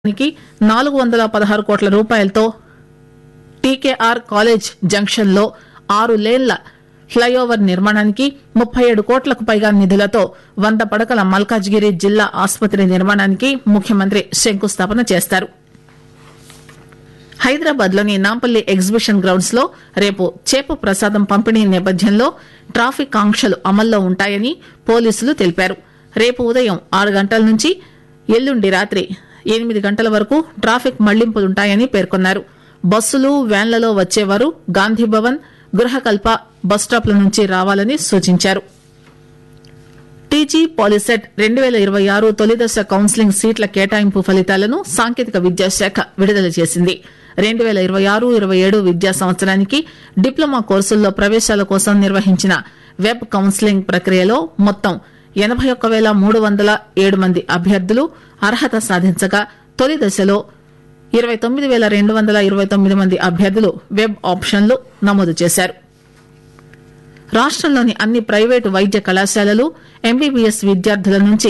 నికి నాలుగు వందల పదహారు కోట్ల రూపాయలతో టీకేఆర్ కాలేజ్ జంక్షన్ లో ఆరు లేన్ల ఫ్లైఓవర్ నిర్మాణానికి ముప్పై ఏడు కోట్లకు పైగా నిధులతో వంద పడకల మల్కాజ్గిరి జిల్లా ఆసుపత్రి నిర్మాణానికి ముఖ్యమంత్రి శంకుస్థాపన చేస్తారు హైదరాబాద్ లోని నాంపల్లి ఎగ్జిబిషన్ గ్రౌండ్స్ లో రేపు చేప ప్రసాదం పంపిణీ నేపథ్యంలో ట్రాఫిక్ ఆంక్షలు అమల్లో ఉంటాయని పోలీసులు తెలిపారు రేపు ఉదయం ఆరు గంటల నుంచి ఎల్లుండి రాత్రి ఎనిమిది గంటల వరకు ట్రాఫిక్ మళ్లింపులుంటాయని పేర్కొన్నారు బస్సులు వ్యాన్లలో వచ్చేవారు గాంధీభవన్ గృహకల్ప బస్టాప్ల నుంచి రావాలని సూచించారు టీజీ పాలిసెట్ రెండు పేల ఇరవై ఆరు తొలిదశ కౌన్సిలింగ్ సీట్ల కేటాయింపు ఫలితాలను సాంకేతిక విద్యాశాఖ విడుదల చేసింది రెండు పేల ఇరవై ఆరు ఇరవై ఏడు విద్యా సంవత్సరానికి డిప్లొమా కోర్సుల్లో ప్రవేశాల కోసం నిర్వహించిన వెబ్ కౌన్సిలింగ్ ప్రక్రియలో మొత్తం ఎనబై ఒక్క పేల మూడు వందల ఏడు మంది అభ్యర్థులు అర్హత సాధించగా తొలి దశలో ఇరవై తొమ్మిది పేల రెండు వందల ఇరవై తొమ్మిది మంది అభ్యర్థులు వెబ్ ఆప్షన్లు నమోదు చేశారు రాష్టంలోని అన్ని ప్రైవేటు వైద్య కళాశాలలు ఎంబీబీఎస్ విద్యార్థుల నుంచి